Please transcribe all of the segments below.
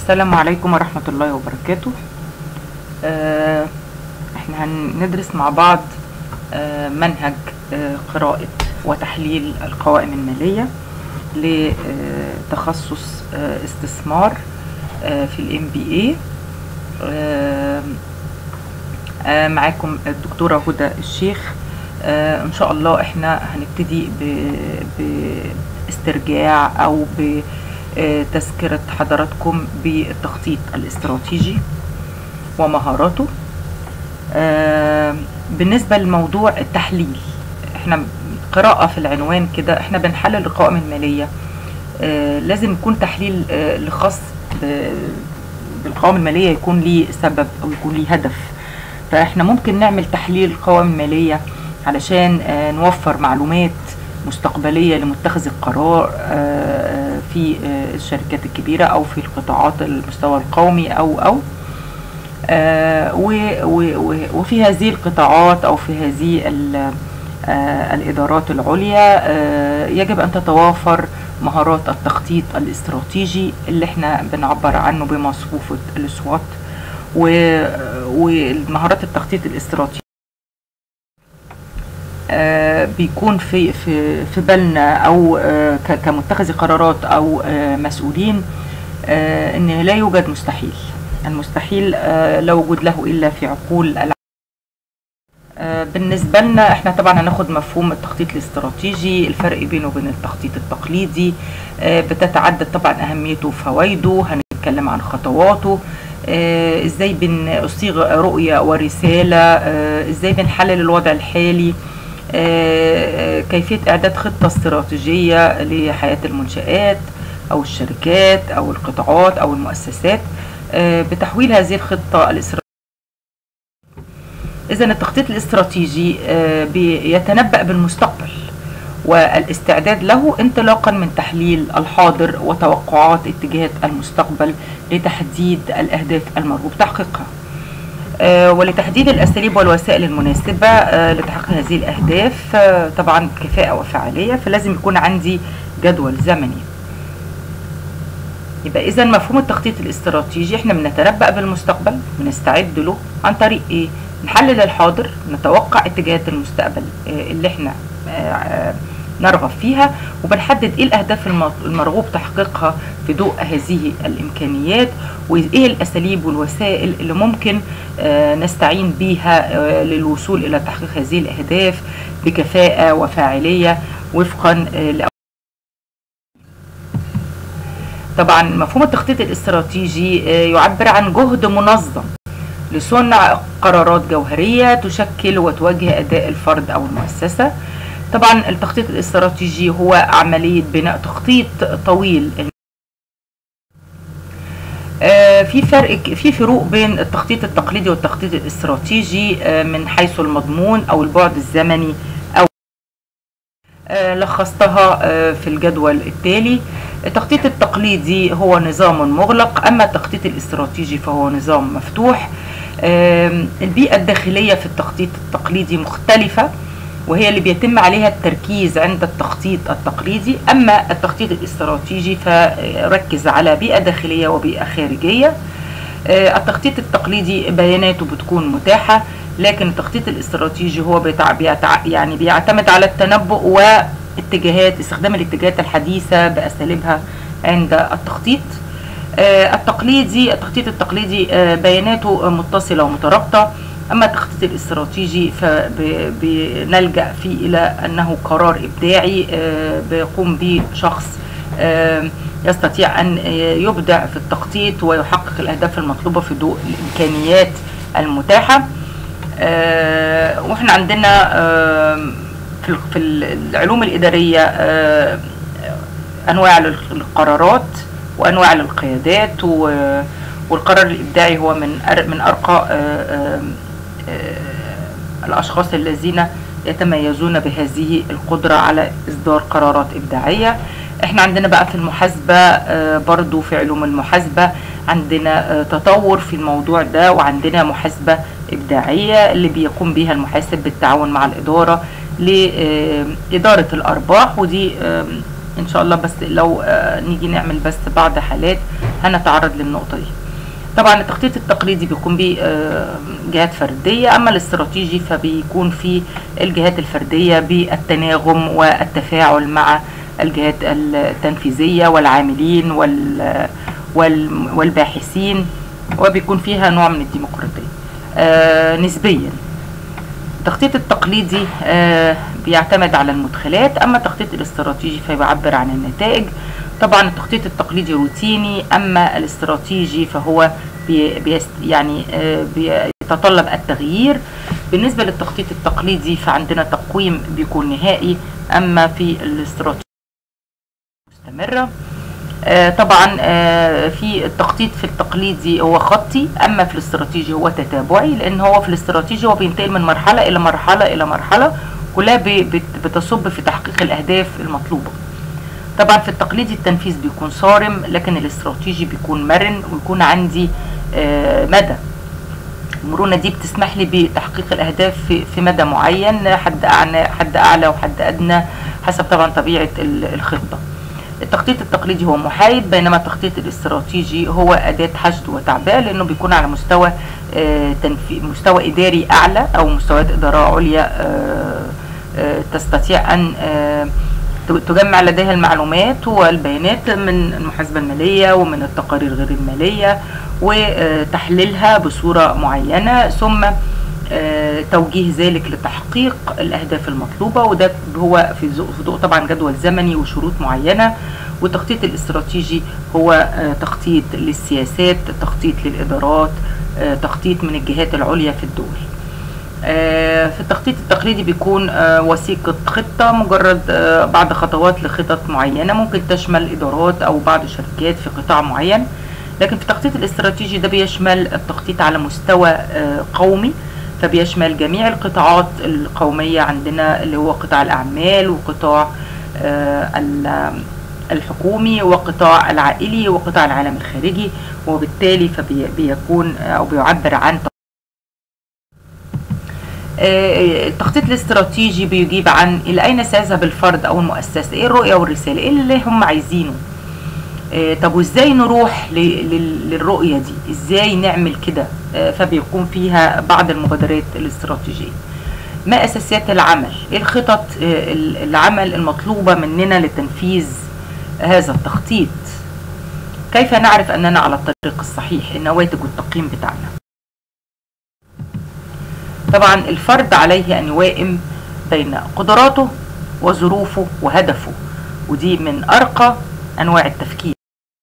السلام عليكم ورحمة الله وبركاته آه، احنا هندرس مع بعض آه، منهج آه، قراءة وتحليل القوائم المالية لتخصص آه، استثمار آه، في الام بي اي معاكم الدكتورة هدى الشيخ آه، ان شاء الله احنا هنبتدي ب- باسترجاع او بتذكرة حضراتكم بالتخطيط الاستراتيجي ومهاراته آه، بالنسبة لموضوع التحليل احنا قراءة في العنوان كده احنا بنحلل القوائم المالية آه، لازم يكون تحليل آه، لخاص ب- بالقوائم المالية يكون ليه سبب او يكون ليه هدف فاحنا ممكن نعمل تحليل القوائم المالية علشان آه، نوفر معلومات مستقبلية لمتخذ القرار آه، في آه، الشركات الكبيرة أو في القطاعات المستوى القومي أو أو آه، و- و- و- وفي هذه القطاعات أو في هذه ال- آه، الإدارات العليا آه، يجب أن تتوافر مهارات التخطيط الاستراتيجي اللي احنا بنعبر عنه بمصفوفة السوات و- ومهارات التخطيط الاستراتيجي آه، بيكون في في في بالنا او آه، ك- كمتخذي قرارات او آه، مسؤولين آه، ان لا يوجد مستحيل المستحيل آه، لا وجود له الا في عقول الع- آه، بالنسبة لنا احنا طبعا هناخد مفهوم التخطيط الاستراتيجي الفرق بينه وبين التخطيط التقليدي آه، بتتعدد طبعا اهميته وفوائده هنتكلم عن خطواته آه، ازاي بنصيغ رؤية ورسالة آه، ازاي بنحلل الوضع الحالي آه، كيفية إعداد خطة استراتيجية لحياة المنشآت أو الشركات أو القطاعات أو المؤسسات آه، بتحويل هذه الخطة الاستراتيجية إذا التخطيط الاستراتيجي آه، بيتنبأ بالمستقبل والاستعداد له انطلاقا من تحليل الحاضر وتوقعات اتجاهات المستقبل لتحديد الأهداف المرغوب تحقيقها آه، ولتحديد الأساليب والوسائل المناسبة آه، لتحقيق هذه الأهداف آه، طبعا بكفاءة وفعالية فلازم يكون عندي جدول زمني يبقى إذا مفهوم التخطيط الاستراتيجي احنا بنتنبأ بالمستقبل بنستعد له عن طريق إيه؟ نحلل الحاضر نتوقع اتجاهات المستقبل آه، اللي احنا آه، آه، نرغب فيها وبنحدد ايه الاهداف الم- المرغوب تحقيقها في ضوء هذه الامكانيات وايه الاساليب والوسائل اللي ممكن آه، نستعين بيها آه، للوصول الى تحقيق هذه الاهداف بكفاءه وفاعليه وفقا آه، لأ- طبعا مفهوم التخطيط الاستراتيجي آه، يعبر عن جهد منظم لصنع قرارات جوهرية تشكل وتوجه أداء الفرد أو المؤسسة طبعا التخطيط الاستراتيجي هو عملية بناء تخطيط طويل آه، في فرق في فروق بين التخطيط التقليدي والتخطيط الاستراتيجي آه، من حيث المضمون او البعد الزمني او آه، لخصتها آه، في الجدول التالي التخطيط التقليدي هو نظام مغلق اما التخطيط الاستراتيجي فهو نظام مفتوح آم، البيئة الداخلية في التخطيط التقليدي مختلفة وهي اللي بيتم عليها التركيز عند التخطيط التقليدي أما التخطيط الاستراتيجي فركز على بيئة داخلية وبيئة خارجية آه، التخطيط التقليدي بياناته بتكون متاحة لكن التخطيط الاستراتيجي هو بيتع... بيتع... يعني بيعتمد على التنبؤ واتجاهات استخدام الاتجاهات الحديثة بأساليبها عند التخطيط آه، التقليدي التخطيط التقليدي آه، بياناته متصلة ومترابطة أما التخطيط الاستراتيجي فبنلجأ فيه إلى أنه قرار إبداعي آه، بيقوم به شخص آه، يستطيع أن آه، يبدع في التخطيط ويحقق الأهداف المطلوبة في ضوء الإمكانيات المتاحة آه، وإحنا عندنا آه، في ال- في العلوم الإدارية آه، انواع للقرارات وانواع للقيادات و- والقرار الابداعي هو من أر- من ارقى آه، آه، آه، الاشخاص الذين يتميزون بهذه القدره على اصدار قرارات ابداعيه احنا عندنا بقى في المحاسبه آه، برضو في علوم المحاسبه عندنا آه، تطور في الموضوع ده وعندنا محاسبه ابداعيه اللي بيقوم بها المحاسب بالتعاون مع الاداره لاداره الارباح ودي آم، ان شاء الله بس لو آه، نيجي نعمل بس بعض حالات هنتعرض للنقطة دي طبعا التخطيط التقليدي بيكون بيه جهات فردية أما الاستراتيجي فبيكون فيه الجهات الفردية بالتناغم والتفاعل مع الجهات التنفيذية والعاملين وال والباحثين وبيكون فيها نوع من الديمقراطية آه نسبيا التخطيط التقليدي آه بيعتمد على المدخلات أما التخطيط الاستراتيجي فبيعبر عن النتائج طبعا التخطيط التقليدي روتيني أما الاستراتيجي فهو بي بيست يعني آه بيتطلب التغيير بالنسبة للتخطيط التقليدي فعندنا تقويم بيكون نهائي أما في الاستراتيجي مستمرة آه طبعا آه في التخطيط في التقليدي هو خطي اما في الاستراتيجي هو تتابعي لان هو في الاستراتيجي هو بينتقل من مرحله الى مرحله الى مرحله كلها بتصب في تحقيق الاهداف المطلوبه طبعا في التقليدي التنفيذ بيكون صارم لكن الاستراتيجي بيكون مرن ويكون عندي آه مدى المرونه دي بتسمح لي بتحقيق الاهداف في, في مدى معين حد اعلى حد اعلى وحد ادنى حسب طبعا طبيعه الخطه التخطيط التقليدي هو محايد بينما التخطيط الاستراتيجي هو أداة حشد وتعبئة لأنه بيكون على مستوى آه تنفيذ مستوى إداري أعلى أو مستويات إدارة عليا آه آه تستطيع أن تجمع لديها المعلومات والبيانات من المحاسبة المالية ومن التقارير غير المالية وتحليلها بصورة معينة ثم توجيه ذلك لتحقيق الأهداف المطلوبة وده هو في ضوء طبعا جدول زمني وشروط معينة والتخطيط الاستراتيجي هو تخطيط للسياسات تخطيط للإدارات تخطيط من الجهات العليا في الدول في التخطيط التقليدي بيكون وثيقة خطة مجرد بعض خطوات لخطط معينة ممكن تشمل إدارات أو بعض الشركات في قطاع معين لكن في التخطيط الاستراتيجي ده بيشمل التخطيط على مستوى قومي فبيشمل جميع القطاعات القومية عندنا اللي هو قطاع الأعمال وقطاع الحكومي وقطاع العائلي وقطاع العالم الخارجي وبالتالي فبيكون أو بيعبر عن التخطيط الاستراتيجي بيجيب عن إلى أين سيذهب الفرد أو المؤسسة إيه الرؤية والرسالة إيه اللي هم عايزينه طب وازاي نروح للرؤية دي ازاي نعمل كده فبيكون فيها بعض المبادرات الاستراتيجية ما اساسيات العمل ايه الخطط العمل المطلوبة مننا لتنفيذ هذا التخطيط كيف نعرف اننا على الطريق الصحيح النواتج والتقييم بتاعنا طبعا الفرد عليه ان يوائم بين قدراته وظروفه وهدفه ودي من ارقى انواع التفكير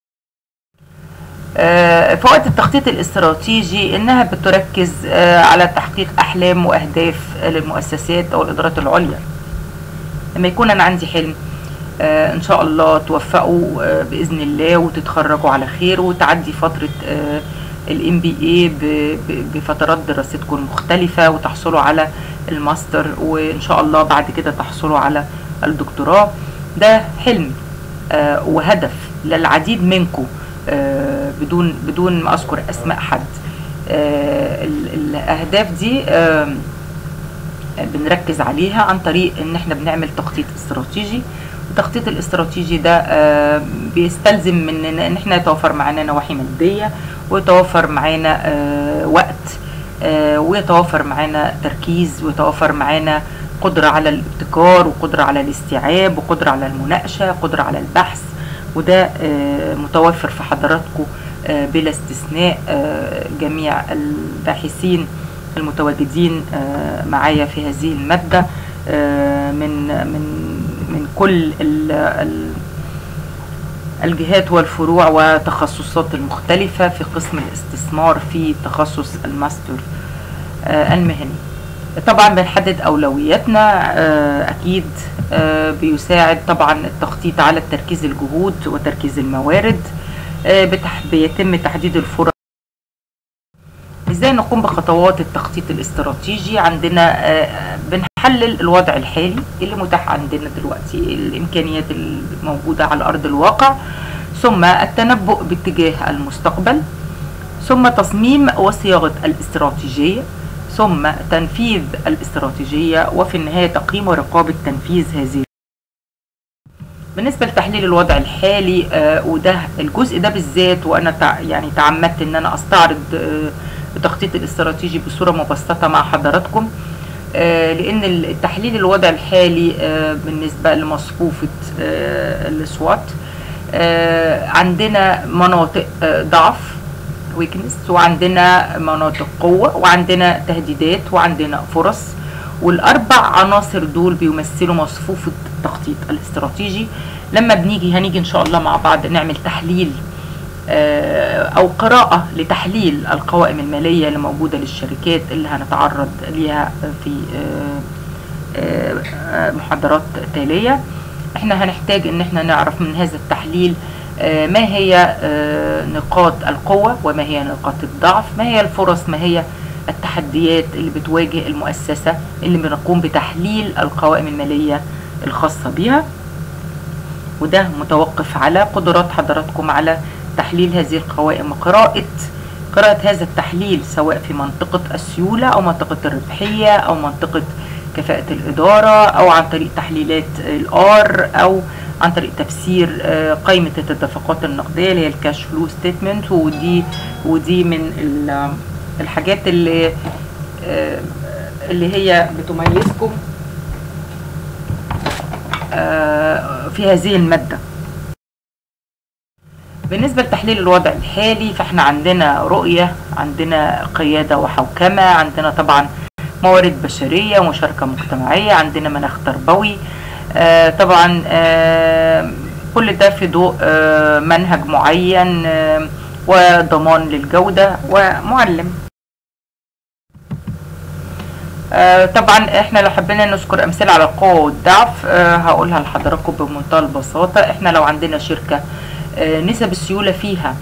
فوائد التخطيط الاستراتيجي انها بتركز على تحقيق احلام واهداف للمؤسسات او الادارات العليا لما يكون انا عندي حلم ان شاء الله توفقوا باذن الله وتتخرجوا على خير وتعدي فتره الام بي اي بفترات دراستكم مختلفه وتحصلوا على الماستر وان شاء الله بعد كده تحصلوا على الدكتوراه ده حلم وهدف للعديد منكم آه بدون بدون ما اذكر اسماء حد آه الاهداف دي آه بنركز عليها عن طريق ان احنا بنعمل تخطيط استراتيجي التخطيط الاستراتيجي ده بيستلزم مننا ان احنا يتوفر معانا نواحي ماديه ويتوفر معانا وقت ويتوفر معانا تركيز ويتوفر معانا قدرة على الابتكار وقدرة على الاستيعاب وقدرة على المناقشة قدرة على البحث وده متوفر في حضراتكم بلا استثناء جميع الباحثين المتواجدين معايا في هذه المادة من من من كل الجهات والفروع وتخصصات المختلفة في قسم الاستثمار في تخصص الماستر المهني طبعا بنحدد اولوياتنا اكيد بيساعد طبعا التخطيط على تركيز الجهود وتركيز الموارد بيتم تحديد الفرص ازاي نقوم بخطوات التخطيط الاستراتيجي عندنا بنحلل الوضع الحالي اللي متاح عندنا دلوقتي الامكانيات الموجوده على ارض الواقع ثم التنبؤ باتجاه المستقبل ثم تصميم وصياغه الاستراتيجيه ثم تنفيذ الاستراتيجية وفي النهاية تقييم ورقابة تنفيذ هذه بالنسبه لتحليل الوضع الحالي آه وده الجزء ده بالذات وانا تع يعني تعمدت ان انا استعرض آه التخطيط الاستراتيجي بصوره مبسطه مع حضراتكم آه لان التحليل الوضع الحالي آه بالنسبه لمصفوفه آه السوات آه عندنا مناطق آه ضعف ويكنس وعندنا مناطق قوه وعندنا تهديدات وعندنا فرص والاربع عناصر دول بيمثلوا مصفوفه التخطيط الاستراتيجي لما بنيجي هنيجي ان شاء الله مع بعض نعمل تحليل او قراءه لتحليل القوائم الماليه اللي موجوده للشركات اللي هنتعرض ليها في محاضرات تاليه احنا هنحتاج ان احنا نعرف من هذا التحليل ما هي نقاط القوه وما هي نقاط الضعف ما هي الفرص ما هي التحديات اللي بتواجه المؤسسة اللي بنقوم بتحليل القوائم المالية الخاصة بها وده متوقف على قدرات حضراتكم على تحليل هذه القوائم وقراءة قراءة هذا التحليل سواء في منطقة السيولة أو منطقة الربحية أو منطقة كفاءة الإدارة أو عن طريق تحليلات الآر أو عن طريق تفسير قائمة التدفقات النقدية اللي هي الكاش فلو ستيتمنت ودي ودي من الحاجات اللي اللي هي بتميزكم في هذه المادة بالنسبة لتحليل الوضع الحالي فاحنا عندنا رؤية عندنا قيادة وحوكمة عندنا طبعا موارد بشرية ومشاركة مجتمعية عندنا مناخ تربوي طبعا كل ده في ضوء منهج معين وضمان للجودة ومعلم آه طبعا احنا لو حبينا نذكر امثله على القوه والضعف آه هقولها لحضراتكم بمنتهى البساطه احنا لو عندنا شركه آه نسب السيوله فيها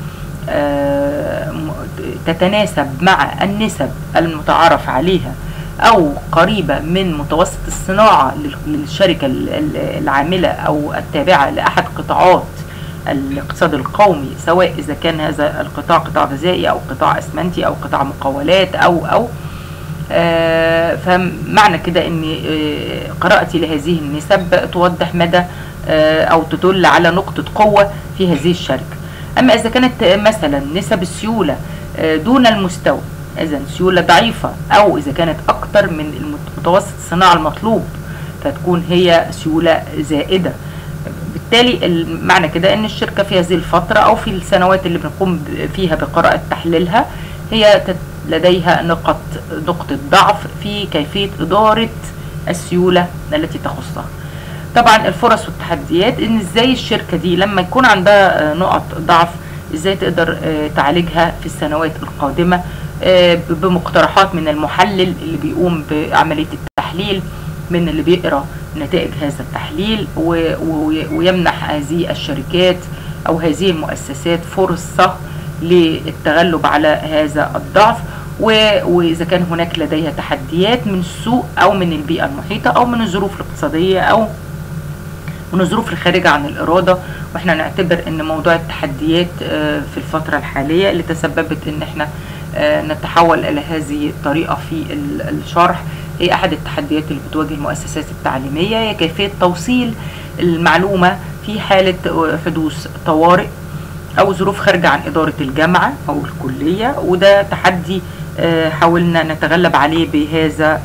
تتناسب مع النسب المتعارف عليها او قريبه من متوسط الصناعه للشركه العامله او التابعه لاحد قطاعات الاقتصاد القومي سواء اذا كان هذا القطاع قطاع غذائي او قطاع اسمنتي او قطاع مقاولات او او آه فمعنى كده ان آه قراءتي لهذه النسب توضح مدى آه او تدل على نقطة قوة في هذه الشركة اما اذا كانت مثلا نسب السيولة دون المستوى اذا سيولة ضعيفة او اذا كانت اكتر من متوسط الصناعة المطلوب فتكون هي سيولة زائدة بالتالي معنى كده ان الشركة في هذه الفترة او في السنوات اللي بنقوم فيها بقراءة تحليلها هي لديها نقط نقطة ضعف في كيفية إدارة السيولة التي تخصها طبعا الفرص والتحديات ان ازاي الشركة دي لما يكون عندها نقط ضعف ازاي تقدر تعالجها في السنوات القادمة بمقترحات من المحلل اللي بيقوم بعملية التحليل من اللي بيقرا نتائج هذا التحليل ويمنح هذه الشركات او هذه المؤسسات فرصة للتغلب على هذا الضعف واذا كان هناك لديها تحديات من السوق او من البيئه المحيطه او من الظروف الاقتصاديه او من الظروف الخارجه عن الاراده واحنا نعتبر ان موضوع التحديات في الفتره الحاليه اللي تسببت ان احنا نتحول الى هذه الطريقه في الشرح هي احد التحديات اللي بتواجه المؤسسات التعليميه هي كيفيه توصيل المعلومه في حاله حدوث طوارئ او ظروف خارجه عن اداره الجامعه او الكليه وده تحدي حاولنا نتغلب عليه بهذا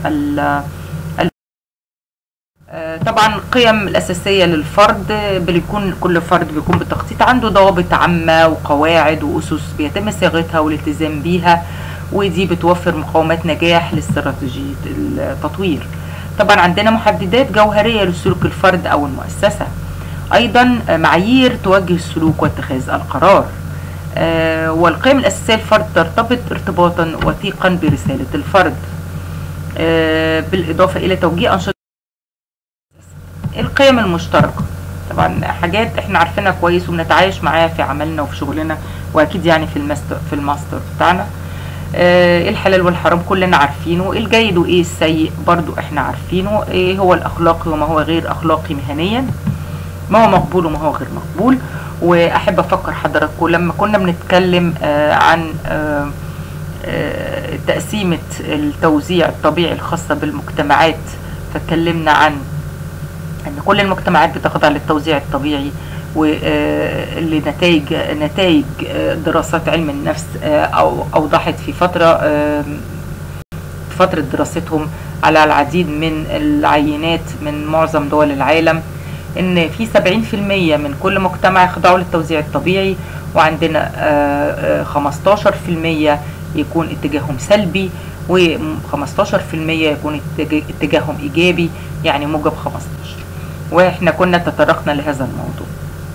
طبعا القيم الاساسيه للفرد بيكون كل فرد بيكون بالتخطيط عنده ضوابط عامه وقواعد واسس بيتم صياغتها والالتزام بيها ودي بتوفر مقومات نجاح لاستراتيجيه التطوير طبعا عندنا محددات جوهريه لسلوك الفرد او المؤسسه ايضا معايير توجه السلوك واتخاذ القرار آه والقيم الاساسيه للفرد ترتبط ارتباطا وثيقا برساله الفرد آه بالاضافه الى توجيه انشطه القيم المشتركه طبعا حاجات احنا عارفينها كويس وبنتعايش معاها في عملنا وفي شغلنا واكيد يعني في الماستر في الماستر بتاعنا ايه الحلال والحرام كلنا عارفينه الجيد وايه السيء برضو احنا عارفينه ايه هو الاخلاقي وما هو غير اخلاقي مهنيا ما هو مقبول وما هو غير مقبول واحب افكر حضراتكم لما كنا بنتكلم آه عن آه آه تقسيمه التوزيع الطبيعي الخاصه بالمجتمعات فاتكلمنا عن ان كل المجتمعات بتخضع للتوزيع الطبيعي ولنتائج نتائج دراسات علم النفس او اوضحت في فتره في فتره دراستهم على العديد من العينات من معظم دول العالم ان في 70% من كل مجتمع يخضعوا للتوزيع الطبيعي وعندنا 15% يكون اتجاههم سلبي و15% يكون اتجاههم ايجابي يعني موجب 15 واحنا كنا تطرقنا لهذا الموضوع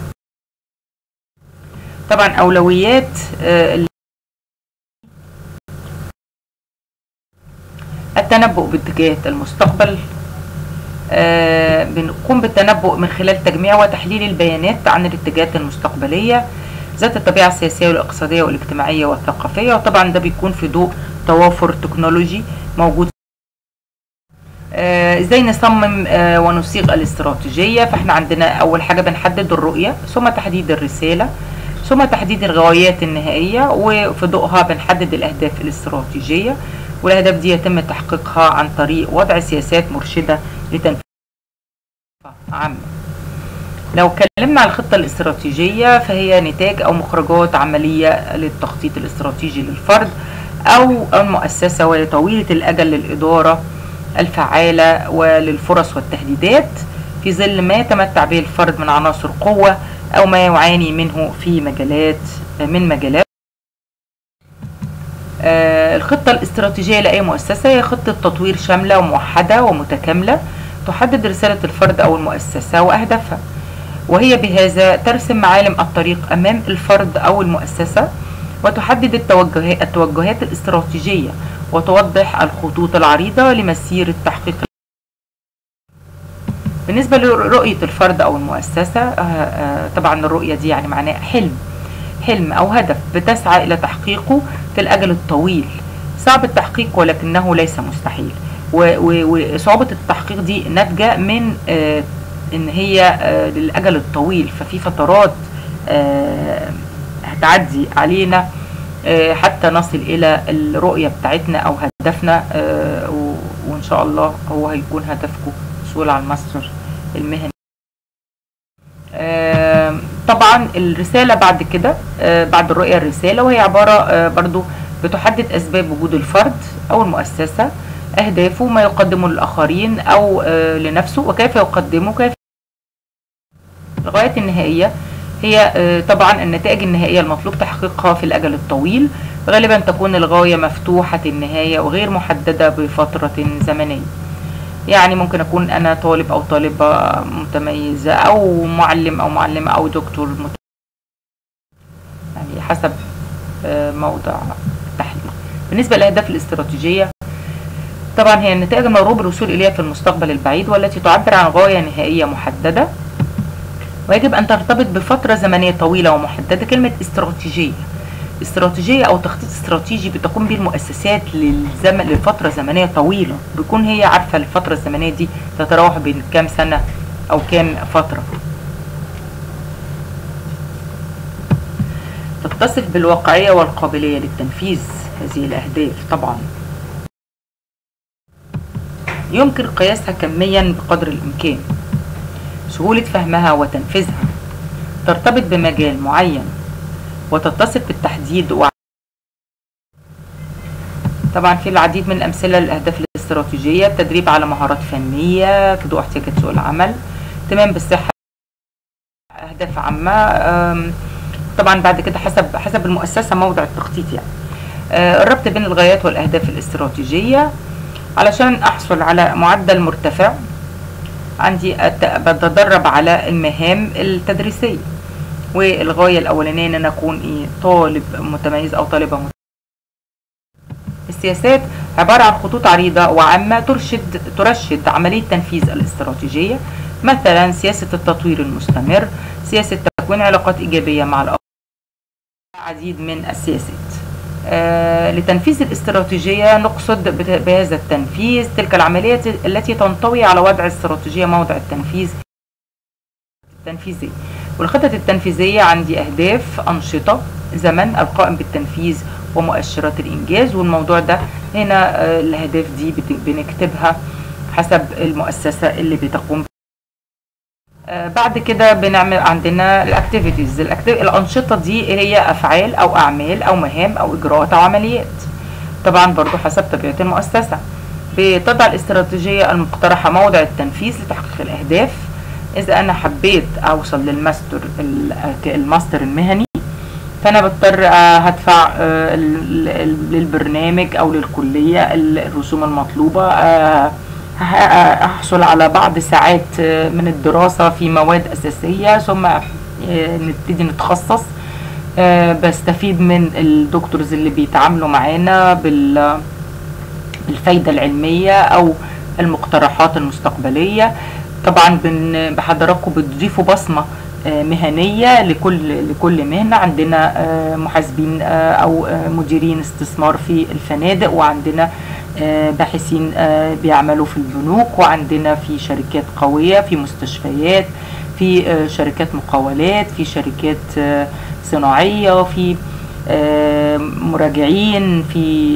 طبعا اولويات التنبؤ باتجاهات المستقبل بنقوم بالتنبؤ من خلال تجميع وتحليل البيانات عن الاتجاهات المستقبليه ذات الطبيعه السياسيه والاقتصاديه والاجتماعيه والثقافيه وطبعا ده بيكون في ضوء توافر تكنولوجي موجود ازاي نصمم ونصيغ الاستراتيجيه فاحنا عندنا اول حاجه بنحدد الرؤيه ثم تحديد الرساله ثم تحديد الغايات النهائيه وفي ضوءها بنحدد الاهداف الاستراتيجيه والاهداف دي يتم تحقيقها عن طريق وضع سياسات مرشده لتنفيذ عامه لو اتكلمنا عن الخطه الاستراتيجيه فهي نتاج او مخرجات عمليه للتخطيط الاستراتيجي للفرد او المؤسسه وهي طويله الاجل للاداره الفعاله وللفرص والتهديدات في ظل ما يتمتع به الفرد من عناصر قوه او ما يعاني منه في مجالات من مجالات آه الخطة الاستراتيجية لأي مؤسسة هي خطة تطوير شاملة وموحدة ومتكاملة تحدد رسالة الفرد أو المؤسسة وأهدافها وهي بهذا ترسم معالم الطريق أمام الفرد أو المؤسسة وتحدد التوجهات, التوجهات الاستراتيجية وتوضح الخطوط العريضة لمسيرة تحقيق بالنسبة لرؤية الفرد أو المؤسسة آه آه طبعا الرؤية دي يعني معناها حلم حلم أو هدف بتسعى إلى تحقيقه في الأجل الطويل صعب التحقيق ولكنه ليس مستحيل وصعوبة التحقيق دي ناتجة من آه إن هي آه للأجل الطويل ففي فترات آه هتعدي علينا آه حتى نصل إلى الرؤية بتاعتنا أو هدفنا آه وإن شاء الله هو هيكون هدفكم الحصول على الماستر المهني آه طبعا الرسالة بعد كده آه بعد الرؤية الرسالة وهي عبارة آه برضو بتحدد أسباب وجود الفرد أو المؤسسة أهدافه ما يقدمه للآخرين أو لنفسه وكيف يقدمه كيف الغايات النهائية هي طبعا النتائج النهائية المطلوب تحقيقها في الأجل الطويل غالبا تكون الغاية مفتوحة النهاية وغير محددة بفترة زمنية يعني ممكن أكون أنا طالب أو طالبة متميزة أو معلم أو معلمة أو دكتور مت... يعني حسب موضع التحليل بالنسبة للأهداف الاستراتيجية طبعا هي النتائج المرغوب الوصول إليها في المستقبل البعيد والتي تعبر عن غاية نهائية محددة ويجب أن ترتبط بفترة زمنية طويلة ومحددة كلمة استراتيجية استراتيجية أو تخطيط استراتيجي بتقوم به المؤسسات للزمن لفترة زمنية طويلة بيكون هي عارفة الفترة الزمنية دي تتراوح بين كام سنة أو كام فترة تتصف بالواقعية والقابلية للتنفيذ هذه الأهداف طبعا يمكن قياسها كميا بقدر الإمكان سهولة فهمها وتنفيذها ترتبط بمجال معين وتتصف بالتحديد و... طبعا في العديد من الأمثلة للأهداف الاستراتيجية التدريب على مهارات فنية في ضوء احتياجات سوق العمل اهتمام بالصحة أهداف عامة طبعا بعد كده حسب حسب المؤسسة موضع التخطيط يعني الربط بين الغايات والأهداف الاستراتيجية علشان أحصل على معدل مرتفع عندي بتدرب على المهام التدريسية والغاية الأولانية إن أنا أكون إيه طالب متميز أو طالبة متميزة السياسات عبارة عن خطوط عريضة وعامة ترشد ترشد عملية تنفيذ الاستراتيجية مثلا سياسة التطوير المستمر سياسة تكوين علاقات إيجابية مع الآخرين العديد من السياسات آه لتنفيذ الاستراتيجية نقصد بهذا التنفيذ تلك العمليات التي تنطوي على وضع استراتيجية موضع التنفيذ التنفيذي والخطط التنفيذية عندي أهداف أنشطة زمن القائم بالتنفيذ ومؤشرات الإنجاز والموضوع ده هنا آه الأهداف دي بنكتبها حسب المؤسسة اللي بتقوم آه، بعد كده بنعمل عندنا الاكتيفيتيز الانشطه دي هي افعال او اعمال او مهام او اجراءات او عمليات طبعا برضو حسب طبيعه المؤسسه بتضع الاستراتيجيه المقترحه موضع التنفيذ لتحقيق الاهداف اذا انا حبيت اوصل للماستر الماستر المهني فانا بضطر هدفع للبرنامج او للكليه الرسوم المطلوبه هحصل على بعض ساعات من الدراسه في مواد اساسيه ثم نبتدي نتخصص بستفيد من الدكتورز اللي بيتعاملوا معانا بالفايده العلميه او المقترحات المستقبليه طبعا بحضراتكم بتضيفوا بصمه مهنيه لكل لكل مهنه عندنا محاسبين او مديرين استثمار في الفنادق وعندنا باحثين بيعملوا في البنوك وعندنا في شركات قويه في مستشفيات في شركات مقاولات في شركات صناعيه في مراجعين في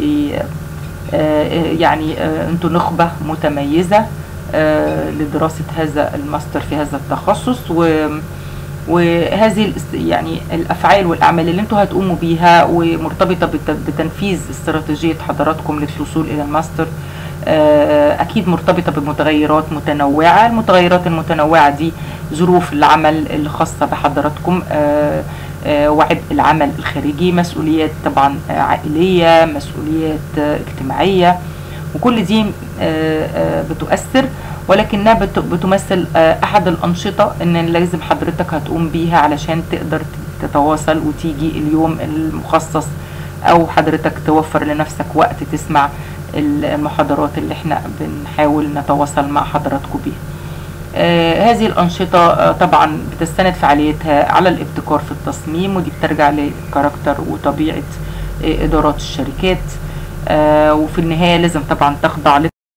يعني انتوا نخبه متميزه لدراسه هذا الماستر في هذا التخصص و وهذه يعني الافعال والاعمال اللي انتوا هتقوموا بيها ومرتبطه بتنفيذ استراتيجيه حضراتكم للوصول الى الماستر اكيد مرتبطه بمتغيرات متنوعه المتغيرات المتنوعه دي ظروف العمل الخاصه بحضراتكم وعبء العمل الخارجي مسؤوليات طبعا عائليه مسؤوليات اجتماعيه وكل دي بتؤثر ولكنها بتمثل احد الانشطه ان لازم حضرتك هتقوم بيها علشان تقدر تتواصل وتيجي اليوم المخصص او حضرتك توفر لنفسك وقت تسمع المحاضرات اللي احنا بنحاول نتواصل مع حضراتكم بيها آه هذه الأنشطة آه طبعا بتستند فعاليتها على الابتكار في التصميم ودي بترجع لكاركتر وطبيعة آه إدارات الشركات وفي النهاية لازم طبعا تخضع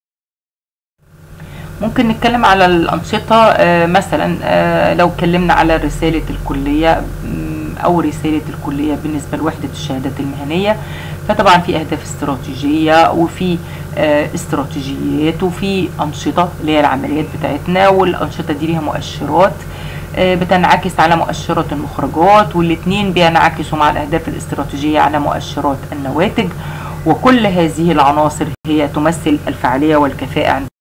ممكن نتكلم على الأنشطة مثلا لو اتكلمنا على رسالة الكلية أو رسالة الكلية بالنسبة لوحدة الشهادات المهنية فطبعا في أهداف استراتيجية وفي استراتيجيات وفي أنشطة اللي هي العمليات بتاعتنا والأنشطة دي ليها مؤشرات بتنعكس على مؤشرات المخرجات والاتنين بينعكسوا مع الأهداف الاستراتيجية على مؤشرات النواتج وكل هذه العناصر هي تمثل الفعالية والكفاءة عند